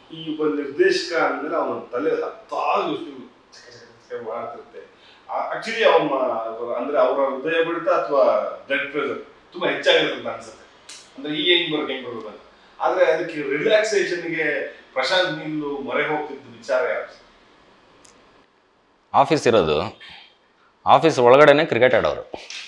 ಈ ಒಬ್ಬ ನಿರ್ದೇಶಕ ಅಂದ್ಮೇಲೆ ಅವನ ತಲೆ ಹತ್ತಾರು ಯೋಚನೆ ಮಾಡ್ತಿರುತ್ತೆ ಆಕ್ಚುಲಿ ಅವನ ಅಂದ್ರೆ ಅವರ ಹೃದಯ ಬಡಿತ ಅಥವಾ ಬ್ಲಡ್ ಪ್ರೆಷರ್ ತುಂಬಾ ಹೆಚ್ಚಾಗಿರುತ್ತೆ ಅಂತ ಅನ್ಸುತ್ತೆ ಅಂದ್ರೆ ಈ ಹೆಂಗ್ ಬರ್ಬೇಕು ಹೆಂಗ್ ಬರ್ಬೇಕು ಅಂತ ಆದ್ರೆ ಅದಕ್ಕೆ ರಿಲ್ಯಾಕ್ಸೇಷನ್ಗೆ ಪ್ರಶಾಂತ್ ನೀಲು ಮೊರೆ ಹೋಗ್ತಿದ್ದ ವಿಚಾರ ಯಾರು ಆಫೀಸ್ ಇರೋದು ಆಫೀಸ್ ಒಳಗಡೆನೆ ಕ್ರಿಕೆಟ್ ಆಡೋರು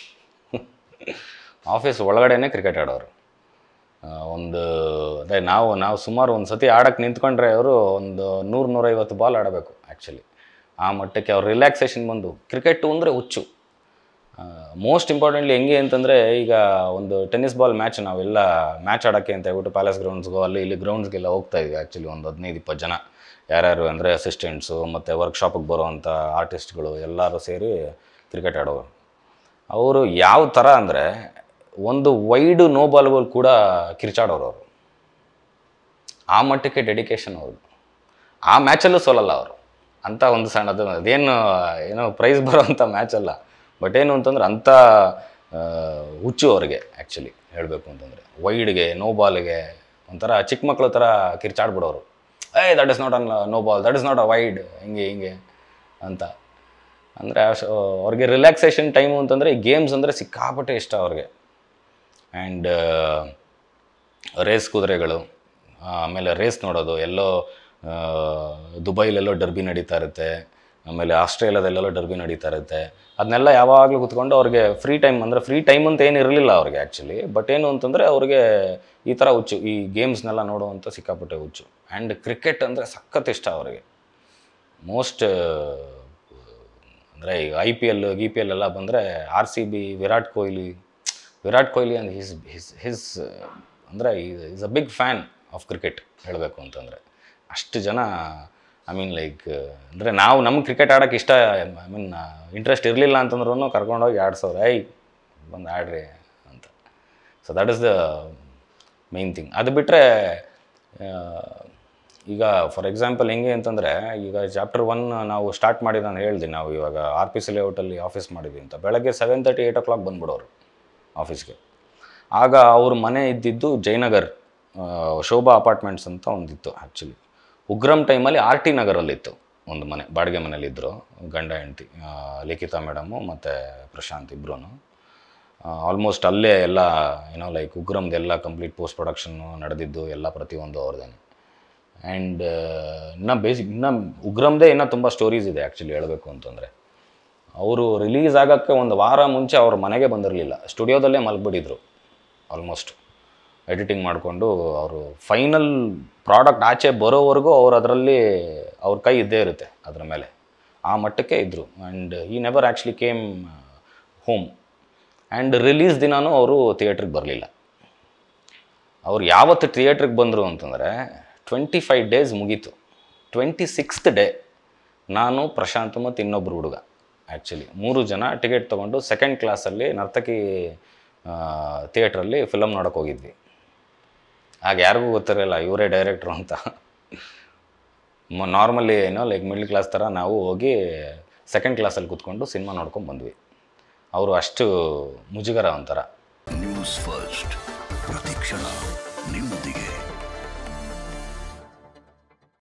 ಆಫೀಸ್ ಒಳಗಡೆನೆ ಕ್ರಿಕೆಟ್ ಆಡೋರು ಆ, ಒಂದು ಅದೇ ನಾವು ನಾವು ಸುಮಾರು ಒಂದು ಸತಿ ಆಡಕ್ಕೆ ನಿಂತ್ಕೊಂಡ್ರೆ ಅವರು ಒಂದು ನೂರು ನೂರೈವತ್ತು ಬಾಲ್ ಆಡಬೇಕು ಆ್ಯಕ್ಚುಲಿ ಆ ಮಟ್ಟಕ್ಕೆ ಅವ್ರು ರಿಲ್ಯಾಕ್ಸೇಷನ್ ಬಂದು ಕ್ರಿಕೆಟು ಅಂದರೆ ಹುಚ್ಚು ಮೋಸ್ಟ್ ಇಂಪಾರ್ಟೆಂಟ್ಲಿ ಹೆಂಗೆ ಅಂತಂದರೆ ಈಗ ಒಂದು ಟೆನ್ನಿಸ್ ಬಾಲ್ ಮ್ಯಾಚ್ ನಾವೆಲ್ಲ ಮ್ಯಾಚ್ ಆಡೋಕ್ಕೆ ಅಂತ ಹೇಳ್ಬಿಟ್ಟು ಪ್ಯಾಲೇಸ್ ಗ್ರೌಂಡ್ಸ್ಗೋ ಅಲ್ಲಿ ಇಲ್ಲಿ ಗ್ರೌಂಡ್ಸ್ಗೆಲ್ಲ ಹೋಗ್ತಾ ಇದ್ವಿ ಆ್ಯಕ್ಚುಲಿ ಒಂದು ಹದಿನೈದು ಇಪ್ಪತ್ತು ಜನ ಯಾರ್ಯಾರು ಅಂದರೆ ಅಸಿಸ್ಟೆಂಟ್ಸು ಮತ್ತು ವರ್ಕ್ಶಾಪಿಗೆ ಬರೋವಂಥ ಆರ್ಟಿಸ್ಟ್ಗಳು ಎಲ್ಲರೂ ಸೇರಿ ಕ್ರಿಕೆಟ್ ಆಡೋರು ಅವರು ಯಾವ ಥರ ಅಂದರೆ ಒಂದು ವೈಡು ನೋ ಬಾಲ್ಗಳು ಕೂಡ ಕಿರ್ಚಾಡೋರು ಅವರು ಆ ಮಟ್ಟಕ್ಕೆ ಡೆಡಿಕೇಶನ್ ಅವ್ರದ್ದು ಆ ಮ್ಯಾಚಲ್ಲೂ ಸೋಲಲ್ಲ ಅವರು ಅಂಥ ಒಂದು ಸಣ್ಣದು ಅದೇನು ಏನೋ ಪ್ರೈಸ್ ಬರೋವಂಥ ಮ್ಯಾಚ್ ಅಲ್ಲ ಬಟ್ ಏನು ಅಂತಂದ್ರೆ ಅಂಥ ಆ, ಹುಚ್ಚು ಅವ್ರಿಗೆ ಆ್ಯಕ್ಚುಲಿ ಹೇಳಬೇಕು ಅಂತಂದರೆ ವೈಡ್ಗೆ ನೋ ಬಾಲ್ಗೆ ಒಂಥರ ಚಿಕ್ಕ ಮಕ್ಕಳು ಥರ ಕಿರ್ಚಾಡ್ಬಿಡೋರು hey that is not an no ball that is not a wide ಹಿಂಗೆ ಹಿಂಗೆ ಅಂತ ಅಂದರೆ ಅವ್ರಿಗೆ ರಿಲ್ಯಾಕ್ಸೇಷನ್ ಟೈಮು ಅಂತಂದರೆ ಈ ಗೇಮ್ಸ್ ಅಂದರೆ ಸಿಕ್ಕಾಪಟ್ಟೆ ಇಷ್ಟ ಅವ್ರಿಗೆ ಆ್ಯಂಡ್ ರೇಸ್ ಕುದುರೆಗಳು ಆ, ಆಮೇಲೆ ರೇಸ್ ನೋಡೋದು ಎಲ್ಲೋ ಆ, ದುಬೈಲೆಲ್ಲೋ ಡರ್ಬಿ ನಡೀತಾ ಇರುತ್ತೆ ಆಮೇಲೆ ಆಸ್ಟ್ರೇಲಿಯಾದಲ್ಲೆಲ್ಲೋ ಡರ್ಬಿ ನಡೀತಾ ಇರುತ್ತೆ ಅದನ್ನೆಲ್ಲ ಯಾವಾಗಲೂ ಕುತ್ಕೊಂಡು ಅವ್ರಿಗೆ ಫ್ರೀ ಟೈಮ್ ಅಂದರೆ ಫ್ರೀ ಟೈಮ್ ಅಂತ ಏನು ಇರಲಿಲ್ಲ ಅವ್ರಿಗೆ ಆ್ಯಕ್ಚುಲಿ ಬಟ್ ಏನು ಅಂತಂದರೆ ಅವ್ರಿಗೆ ಈ ಥರ ಹುಚ್ಚು ಈ ಗೇಮ್ಸ್ನೆಲ್ಲ ನೋಡುವಂಥ ಸಿಕ್ಕಾಪಟ್ಟೆ ಹುಚ್ಚು ಆ್ಯಂಡ್ ಕ್ರಿಕೆಟ್ ಅಂದರೆ ಸಖತ್ ಇಷ್ಟ ಅವರಿಗೆ ಮೋಸ್ಟ್ ಅಂದರೆ ಈಗ ಐ ಪಿ ಎಲ್ ಗಿ ಪಿ ಎಲ್ ಎಲ್ಲ ಬಂದರೆ R C B Virat Kohli Virat Kohli and his his his ಅಂದರೆ is a big fan of cricket ಹೇಳಬೇಕು ಅಂತಂದರೆ ಅಷ್ಟು ಜನ ಐ ಮೀನ್ ಲೈಕ್ ಅಂದರೆ ನಾವು ನಮ್ಗೆ ಕ್ರಿಕೆಟ್ ಆಡೋಕ್ಕೆ ಇಷ್ಟ ಐ ಮೀನ್ ಇಂಟ್ರೆಸ್ಟ್ ಇರಲಿಲ್ಲ ಅಂತಂದ್ರೂ ಕರ್ಕೊಂಡೋಗಿ ಆಡ್ಸೋರು ಐ ಬಂದು ಆಡ್ರಿ ಅಂತ so that is the main thing ಅದು ಬಿಟ್ಟರೆ ಈಗ ಫಾರ್ ಎಕ್ಸಾಂಪಲ್ ಹೆಂಗೆ ಅಂತಂದರೆ ಈಗ ಚಾಪ್ಟರ್ ಒನ್ ನಾವು ಸ್ಟಾರ್ಟ್ ಮಾಡಿ ನಾನು ಹೇಳ್ದೆ ನಾವು ಇವಾಗ ಆರ್ ಪಿ ಸಿ ಲೇಔಟಲ್ಲಿ ಆಫೀಸ್ ಮಾಡಿದ್ವಿ ಅಂತ ಬೆಳಗ್ಗೆ seven thirty eight o'clock ಬಂದ್ಬಿಡೋರು ಆಫೀಸ್ಗೆ ಆಗ ಅವ್ರ ಮನೆ ಇದ್ದಿದ್ದು ಜಯನಗರ್ ಆ, ಶೋಭಾ ಅಪಾರ್ಟ್ಮೆಂಟ್ಸ್ ಅಂತ ಒಂದಿತ್ತು ಆ್ಯಕ್ಚುಲಿ ಉಗ್ರಂ ಟೈಮಲ್ಲಿ ಆರ್ ಟಿ ನಗರಲ್ಲಿತ್ತು ಒಂದು ಮನೆ ಬಾಡಿಗೆ ಮನೇಲಿದ್ದರು ಗಂಡ ಹೆಂಡತಿ ಲಿಖಿತಾ ಮೇಡಮು ಮತ್ತು ಪ್ರಶಾಂತ್ ಇಬ್ಬರೂ ಆಲ್ಮೋಸ್ಟ್ ಅಲ್ಲೇ ಎಲ್ಲ ಏನೋ ಲೈಕ್ ಉಗ್ರಮ್ದೆಲ್ಲ ಕಂಪ್ಲೀಟ್ ಪೋಸ್ಟ್ ಪ್ರೊಡಕ್ಷನ್ನು ನಡೆದಿದ್ದು ಎಲ್ಲ ಪ್ರತಿಯೊಂದು ಅವ್ರದ್ದೇನೆ ಆ್ಯಂಡ್ ಇನ್ನು ಬೇಸಿಕ್ ಇನ್ನು ಉಗ್ರಮ್ದೇ ಇನ್ನೂ ತುಂಬ ಸ್ಟೋರೀಸ್ ಇದೆ ಆ್ಯಕ್ಚುಲಿ ಹೇಳಬೇಕು ಅಂತಂದರೆ ಅವರು ರಿಲೀಸ್ ಆಗೋಕ್ಕೆ ಒಂದು ವಾರ ಮುಂಚೆ ಅವ್ರ ಮನೆಗೆ ಬಂದಿರಲಿಲ್ಲ ಸ್ಟುಡಿಯೋದಲ್ಲೇ ಮಲಗಿಬಿಟ್ಟಿದ್ರು ಆಲ್ಮೋಸ್ಟ್ ಎಡಿಟಿಂಗ್ ಮಾಡಿಕೊಂಡು ಅವರು ಫೈನಲ್ ಪ್ರಾಡಕ್ಟ್ ಆಚೆ ಬರೋವರೆಗೂ ಅವ್ರು ಅದರಲ್ಲಿ ಅವ್ರ ಕೈ ಇದ್ದೇ ಇರುತ್ತೆ ಅದ್ರ ಮೇಲೆ ಆ ಮಟ್ಟಕ್ಕೆ ಇದ್ದರು and he never actually came home and release ದಿನಾನೂ ಅವರು ಥಿಯೇಟ್ರಿಗೆ ಬರಲಿಲ್ಲ ಅವ್ರು ಯಾವತ್ತು ಥಿಯೇಟ್ರಿಗೆ ಬಂದರು ಅಂತಂದರೆ ಟ್ವೆಂಟಿ ಫೈವ್ ಡೇಸ್ ಮುಗೀತು ಟ್ವೆಂಟಿ ಸಿಕ್ಸ್ತ್ ಡೇ ನಾನು ಪ್ರಶಾಂತ್ ಮತ್ತು ಇನ್ನೊಬ್ಬರು ಹುಡುಗ ಆ್ಯಕ್ಚುಲಿ ಮೂರು ಜನ ಟಿಕೆಟ್ ತೊಗೊಂಡು ಸೆಕೆಂಡ್ ಕ್ಲಾಸಲ್ಲಿ ನರ್ತಕಿ ಥಿಯೇಟ್ರಲ್ಲಿ ಫಿಲಮ್ ನೋಡೋಕೆ ಹೋಗಿದ್ವಿ ಆಗ ಯಾರಿಗೂ ಗೊತ್ತಿರಲಿಲ್ಲ ಇವರೇ ಡೈರೆಕ್ಟ್ರು ಅಂತ ನಾರ್ಮಲಿ ಏನೋ ಲೈಕ್ ಮಿಡ್ಲ್ ಕ್ಲಾಸ್ ಥರ ನಾವು ಹೋಗಿ ಸೆಕೆಂಡ್ ಕ್ಲಾಸಲ್ಲಿ ಕೂತ್ಕೊಂಡು ಸಿನಿಮಾ ನೋಡ್ಕೊಂಡು ಬಂದ್ವಿ ಅವರು ಅಷ್ಟು ಮುಜುಗರ ಒಂಥರ ನ್ಯೂಸ್ ಫಸ್ಟ್ ಪ್ರತಿಕ್ಷಣ ನಿಮ್ಮ